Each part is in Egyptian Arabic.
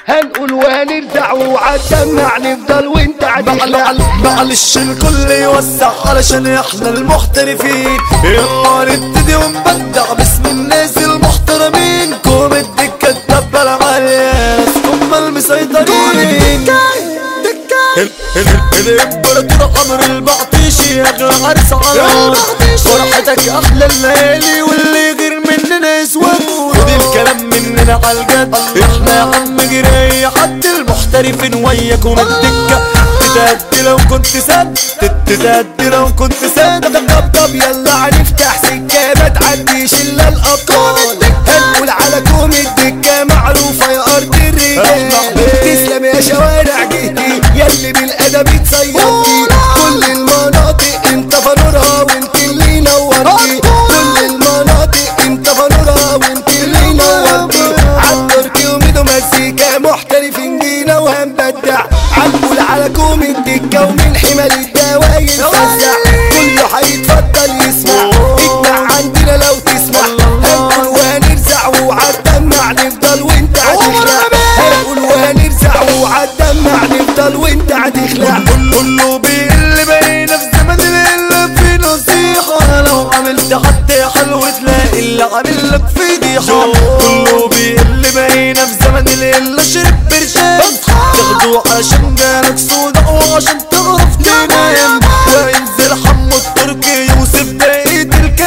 هنقول وهنرزع وعالدمع نفضل وانت هتخلع معلش الكل يوسع علشان احنا المحترفين يلا نبتدي ونبدع باسم الناس المحترمين كوم الدكة الدبة العالية هم المسيطرين ال- ال- الامبراطور عمرو البعطيشي اغلى عرس على الارض فرحتك احلى الليالي واللي غير مننا يسود خد الكلام مننا على الجد احنا يا عم جراي حد المحترفين وياكم الدكه تتهدي لو كنت سد تتهدي لو كنت سد طب طب يلا هنفتح سكة ما تعديش الا الابطال هنقول على كوم الدكة معروفة يا ارض الرجال تسلم يا شوارع جهتي يلي بالادب تصيرتي كل المناطق انت فنورها وانت اللي نورتي كل المناطق انت فنورها وانت اللي نورتي عالتركي وميدو مزيكا محترفين جينا وهنبدع هنقول على كوم الدكة ومن حمل الدواء ينفزع كله هيتفضل يسمع اجمع عندنا لو تسمع هنقول وهنرزع وعالدمع نفضل وانت هتخلع هنقول وهنرزع وعالدمع نفضل وانت هتخلع كله بيقل بينا في زمن اللي في نصيحة لو عملت حتى حلو تلاقي اللي عامل لك فضيحة كله بيقل بينا في زمن اللي شرب برشام تاخده عشان جالك سودا وعشان تعرف تنام وينزل حمو التركي يوسف بقية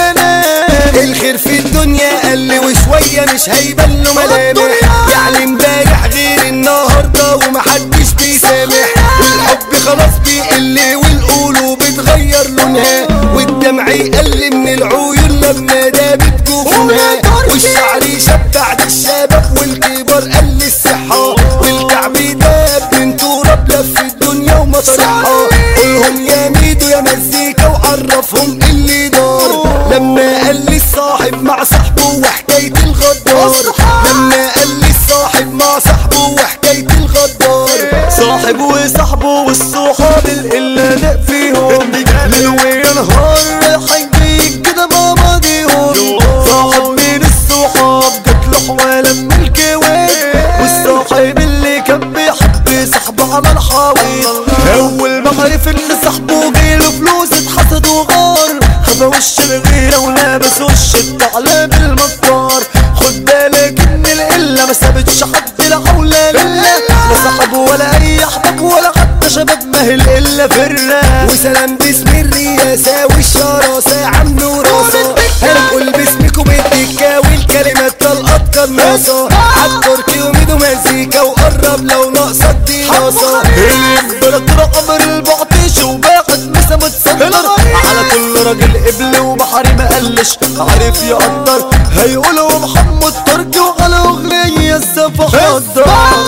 الكلام الخير في الدنيا قل وشوية مش هيبان له ملامح يعني امبارح غير النهاردة ومحدش بيسامح والحب خلاص بيقل والقلوب بتغير لونها والدمع يقل من العيون لما ده بتجوفنا والشعر يشب بعد الشباب والكبر قل الصحة والكعب داب من تراب لف الدنيا ومطرحها قولهم يا ميدو يا مزيكا وعرفهم اللي دار لما قال لي الصاحب مع صاحبه وحكاية الغدار لما قال لي الصاحب مع صاحبه وحكاية الغدار صاحب وصاحبه والصحاب القلة دق فيهم ليل ونهار رايحين جايين كده مع بعضيهم صاحب من الصحاب جات له حوالة من الكويت والصاحب اللي كان بيحب صاحبه عمل حاويط أول ما عرف إن صاحبه جايله فلوس اتحسد وغار خفى وش الغيرة ولابس وش الثعلب المطار خد بالك إن القلة ما سابتش حد لا حول لا لا صاحب ولا اي احبك ولا حتى شباب ما هي الا فرة وسلام باسم الرياسة والشراسة عم وراسة هنقول باسمكم الدكة والكلمات طلقت قناصة عالتركي وميدو مزيكا وقرب لو ناقصة دراسة الامبراطور عمر البعطيش وباخد مسا متصدر على كل راجل قبل وبحري ما قلش عارف يقدر هيقولوا محمد تركي وعلى اغنية السفا حضر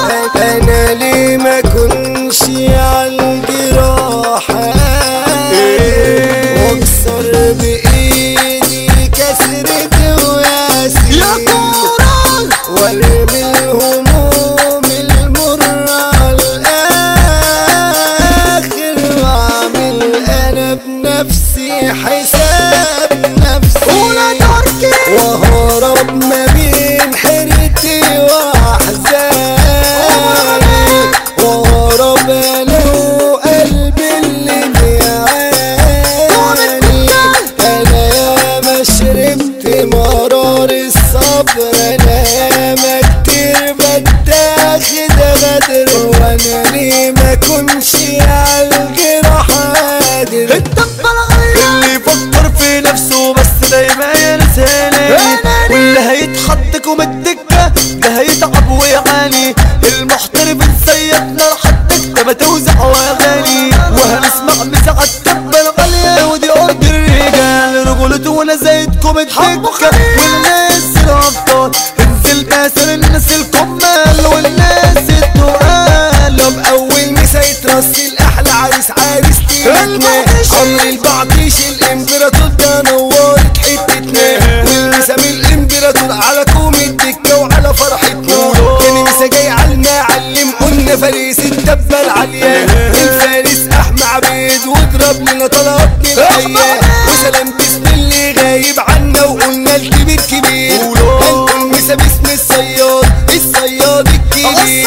انا ليه ما كنش عالجراح واكسر بايدي كسرة وياسي يا كورة وارمي الهموم المرة على الاخر واعمل انا بنفسي حساب نفسي وهرب ما بين حيرتي واحزاني وهرب انا وقلبي اللي بيعاني انا يا ما شربت مرار الصبر انا يا ما كتير بتاخد غدر وانا ليه ما كنش عالجراح قادر اللي يفكر في نفسه بس دايما ينساني واللي هيتحطكم الدكة ده هيتعب ويعاني المحترف سيدنا لحدك ما توزع واغاني وهنسمع مساعة التبة الغالية ودي أرض الرجال رجولته وانا زايدكم الدكة والناس الأبطال انزل كاسر الناس الكمال والناس التقال طب اول مسا يترص الاحلى عريس عريس تيرتنا عمر البعطيش الامبراطور ده نورت حتتنا والمسا من الامبراطور على كوم الدكه وعلى فرحتنا كان مسا جاي على المعلم قلنا فارس الدبه العاليه الفارس احمد عبيد واضرب لنا طلبات من الحياه وسلام باسم اللي غايب عنا وقلنا الكبير كبير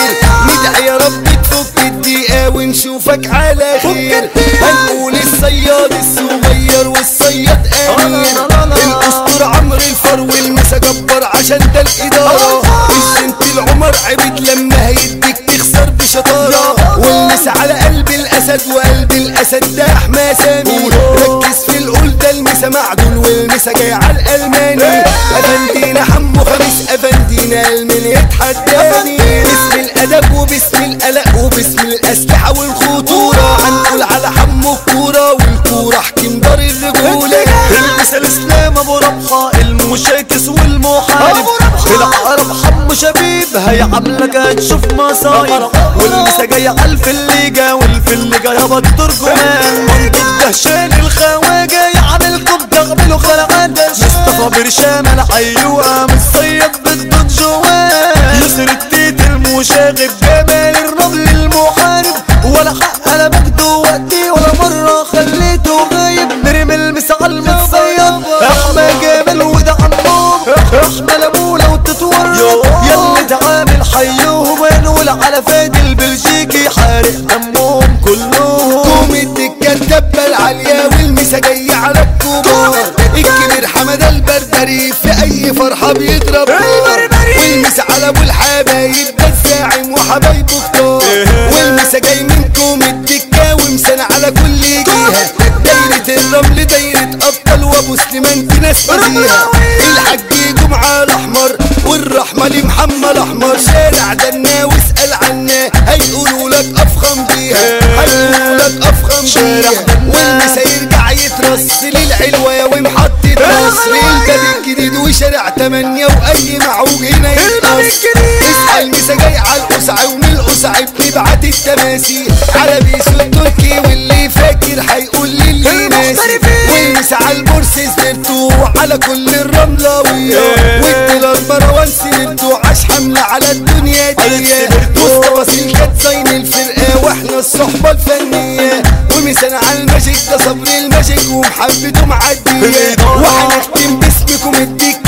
ندعي يا رب تفك الدقيقة ونشوفك على خير هنقول الصياد الصغير والصياد امير الاسطور عمرو الفر والمسا جبار عشان ده الادارة الجنت العمر عبد لما هيديك تخسر بشطارة والمس على قلب الاسد وقلب الاسد ده احمى سامي ركز في القول ده المسا معدول والمسا جاي على الالماني افندينا حمو خميس افندينا المن يتحداني باسم الادب وباسم القلق وباسم الاسلحه والخطوره هنقول على حمو الكوره والكوره حكيم دار الرجوله المثل اسلام ابو ربحة المشاكس والمحارب العرب حم شبيب هيعاملك هتشوف مصايب والمسا جاي على الفليجة والفليجة يابا الترجمان منطق دهشان الخواجة يعملكم تغملوا خلقات مصطفى برشام الحيوة متصيد بالضد جوان يسر التيت المشاغب جمال الرمل المحارب ولا حق على مجده وقتي ولا مرة خليته غايب نرمي المسا على المتصيد احمى جمال وده عمهم احمى لابو لو تتورط ياللي تعامل حيوهم ونقول على فادي البلجيكي حارق دمهم كلهم قوم الدكة الدبة العالية والمسا جاية على الكبار الكبير حمد البربري في أي فرحة بيضرب نار والمسا على أبو الحبايب ده الزاعم وحبايبه كتار والمسا جاي منكم الدكة ومسنا على كل جهة دايرة الرمل دايرة أبطال وأبو سليمان في ناس فيها الحاج جمعة الأحمر والرحمة لمحمد أحمر شارع دنا واسأل عنا هيقولوا لك أفخم بيها هيقولوا لك أفخم بيها والمسا يرجع يترص للعلوة ومحطة مصر الباب الجديد وشارع تمانية وأي معوج هنا يتقص اصحى المسا جاي على القسع ومن القسع بنبعت التماثيل على بيسو التركي واللي فاكر هيقول للي ناسي والمسا على البورس سبرتو على كل الرملاوية والديلر مروان سيرتو عاش حملة على الدنيا دي مصطفى سلكات زين الفرقة واحنا الصحبة الفنية ومثلا على الماجيك ده صبر الماجيك ومحبته معدية وهنختم باسمكم الديك